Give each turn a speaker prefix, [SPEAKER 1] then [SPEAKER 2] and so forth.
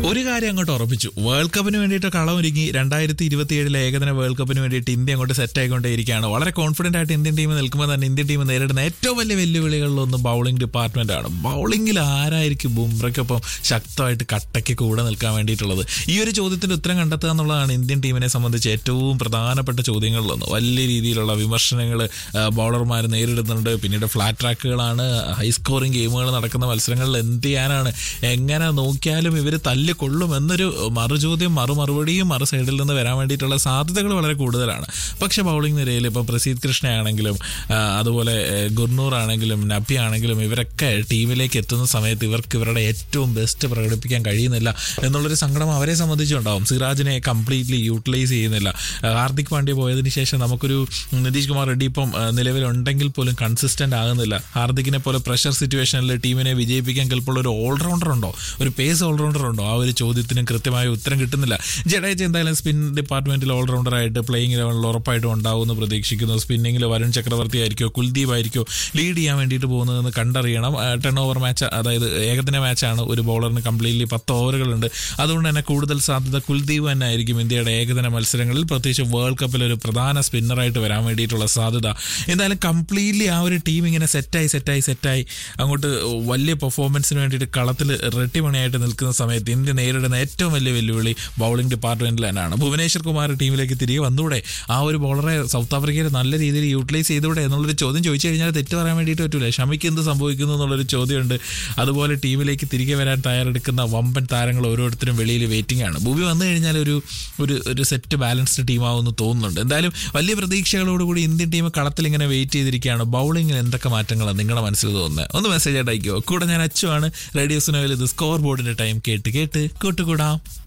[SPEAKER 1] ഒരു കാര്യം അങ്ങോട്ട് ഉറപ്പിച്ചു വേൾഡ് കപ്പിന് വേണ്ടിയിട്ട് കളമൊരുങ്ങി രണ്ടായിരത്തി ഇരുപത്തിയേഴിലെ ഏകദിന വേൾഡ് കപ്പിന് വേണ്ടിയിട്ട് ഇന്ത്യ അങ്ങോട്ട് സെറ്റ് ആയിക്കൊണ്ടേയിരിക്കുകയാണ് വളരെ കോൺഫിഡന്റ് ആയിട്ട് ഇന്ത്യൻ ടീം നിൽക്കുമ്പോൾ തന്നെ ഇന്ത്യൻ ടീം നേരിടുന്ന ഏറ്റവും വലിയ വെല്ലുവിളികളിലൊന്ന് ബൗളിംഗ് ഡിപ്പാർട്ട്മെന്റ് ആണ് ബൗളിംഗിൽ ആരായിരിക്കും ബുംറയ്ക്കൊപ്പം ശക്തമായിട്ട് കട്ടയ്ക്ക് കൂടെ നിൽക്കാൻ വേണ്ടിയിട്ടുള്ളത് ഈ ഒരു ചോദ്യത്തിന്റെ ഉത്തരം കണ്ടെത്തുക എന്നുള്ളതാണ് ഇന്ത്യൻ ടീമിനെ സംബന്ധിച്ച് ഏറ്റവും പ്രധാനപ്പെട്ട ചോദ്യങ്ങളിലൊന്ന് വലിയ രീതിയിലുള്ള വിമർശനങ്ങൾ ബൗളർമാർ നേരിടുന്നുണ്ട് പിന്നീട് ഫ്ലാറ്റ് ട്രാക്കുകളാണ് ഹൈ സ്കോറിംഗ് ഗെയിമുകൾ നടക്കുന്ന മത്സരങ്ങളിൽ എന്ത് ചെയ്യാനാണ് എങ്ങനെ നോക്കിയാലും ഇവർ തല്ലിക്കൊള്ളും എന്നൊരു മറുചോദ്യം മറു മറുപടിയും മറു സൈഡിൽ നിന്ന് വരാൻ വേണ്ടിയിട്ടുള്ള സാധ്യതകൾ വളരെ കൂടുതലാണ് പക്ഷെ ബൗളിംഗ് നിരയിൽ ഇപ്പോൾ പ്രസീദ് കൃഷ്ണ ആണെങ്കിലും ആ, അതുപോലെ ഏഹ്, ഗുർനൂർ ആണെങ്കിലും നബി ആണെങ്കിലും ഇവരൊക്കെ ടീമിലേക്ക് എത്തുന്ന സമയത്ത് ഇവർക്ക് ഇവരുടെ ഏറ്റവും ബെസ്റ്റ് പ്രകടിപ്പിക്കാൻ കഴിയുന്നില്ല എന്നുള്ളൊരു സങ്കടം അവരെ സംബന്ധിച്ചുണ്ടാവും സിറാജിനെ കംപ്ലീറ്റ്ലി യൂട്ടിലൈസ് ചെയ്യുന്നില്ല ആ, ഹാർദിക് പാണ്ഡ്യ പോയതിനു ശേഷം നമുക്കൊരു നിതീഷ് കുമാർ റെഡ്ഡി ഇപ്പം ആ, നിലവിലുണ്ടെങ്കിൽ പോലും കൺസിസ്റ്റന്റ് ആകുന്നില്ല ഹാർദിക്കിനെ പോലെ പ്രഷർ സിറ്റുവേഷനിൽ ടീമിനെ വിജയിപ്പിക്കാൻ കെൽപ്പുള്ള ഒരു ഓൾറൗണ്ടർ ഉണ്ടോ ഒരു പേസ് ഓൾറൗണ്ടർ ഉണ്ടോ ആ ഒരു ചോദ്യത്തിന് കൃത്യമായ ഉത്തരം കിട്ടുന്നില്ല ജഡേജ എന്തായാലും സ്പിൻ ഡിപ്പാർട്ട്മെന്റിൽ ഓൾറൗണ്ടറായിട്ട് പ്ലേയിങ് ഇലവനിൽ ഉറപ്പായിട്ടും ഉണ്ടാവുമെന്ന് പ്രതീക്ഷിക്കുന്നു സ്പിന്നിങ്ങിൽ വരുൺ ചക്രവർത്തി ആയിരിക്കോ കുൽദീപ് ആയിരിക്കോ ലീഡ് ചെയ്യാൻ വേണ്ടിയിട്ട് പോകുന്നതെന്ന് കണ്ടറിയണം ടെൺ ഓവർ മാച്ച് അതായത് ഏകദിന മാച്ചാണ് ഒരു ബൗളറിന് കംപ്ലീറ്റ്ലി പത്ത് ഓവറുകളുണ്ട് അതുകൊണ്ട് തന്നെ കൂടുതൽ സാധ്യത കുൽദീപ് തന്നെ ആയിരിക്കും ഇന്ത്യയുടെ ഏകദിന മത്സരങ്ങളിൽ പ്രത്യേകിച്ച് വേൾഡ് കപ്പിൽ ഒരു പ്രധാന സ്പിന്നറായിട്ട് വരാൻ വേണ്ടിയിട്ടുള്ള സാധ്യത എന്തായാലും കംപ്ലീറ്റ്ലി ആ ഒരു ടീം ഇങ്ങനെ സെറ്റായി സെറ്റായി സെറ്റായി അങ്ങോട്ട് വലിയ പെർഫോമൻസിന് വേണ്ടിയിട്ട് കളത്തിൽ റെട്ടിമണിയായിട്ട് നിൽക്കുന്ന സമയത്ത് ഇന്ത്യ നേരിടുന്ന ഏറ്റവും വലിയ വെല്ലുവിളി ബൗളിംഗ് ഡിപ്പാർട്ട്മെന്റിൽ തന്നെയാണ് ഭുവനേശ്വർ കുമാർ ടീമിലേക്ക് തിരികെ വന്നൂടെ ആ ഒരു ബൗളറെ സൗത്ത് ആഫ്രിക്കയിൽ നല്ല രീതിയിൽ യൂട്ടിലൈസ് ചെയ്തൂടെ എന്നുള്ളൊരു ചോദ്യം ചോദിച്ചു കഴിഞ്ഞാൽ തെറ്റ് പറയാൻ വേണ്ടിയിട്ട് പറ്റൂല ഷമിക്ക് എന്ത് സംഭവിക്കുന്നു എന്നുള്ളൊരു ചോദ്യമുണ്ട് അതുപോലെ ടീമിലേക്ക് തിരികെ വരാൻ തയ്യാറെടുക്കുന്ന വമ്പൻ താരങ്ങൾ ഓരോരുത്തരും വെളിയിൽ വെയിറ്റിംഗ് ആണ് ഭൂമി വന്നു കഴിഞ്ഞാൽ ഒരു ഒരു ഒരു സെറ്റ് ബാലൻസ്ഡ് ടീമാവുമെന്ന് തോന്നുന്നുണ്ട് എന്തായാലും വലിയ പ്രതീക്ഷകളോടുകൂടി ഇന്ത്യൻ ടീം കളത്തിൽ ഇങ്ങനെ വെയിറ്റ് ചെയ്തിരിക്കുകയാണ് ബൗളിങ്ങിൽ എന്തൊക്കെ മാറ്റങ്ങളാണ് നിങ്ങളുടെ മനസ്സിൽ തോന്നുന്നത് ഒന്ന് മെസ്സേജ് ആയിട്ട് അയക്കുമോ കൂടെ ഞാൻ അച്ചുവാണ് റേഡിയോ സുനോയിൽ ഇത് സ്കോർ ബോർഡിന്റെ ടൈം കേട്ട് കേട്ട് കൂട്ടുകൂടാം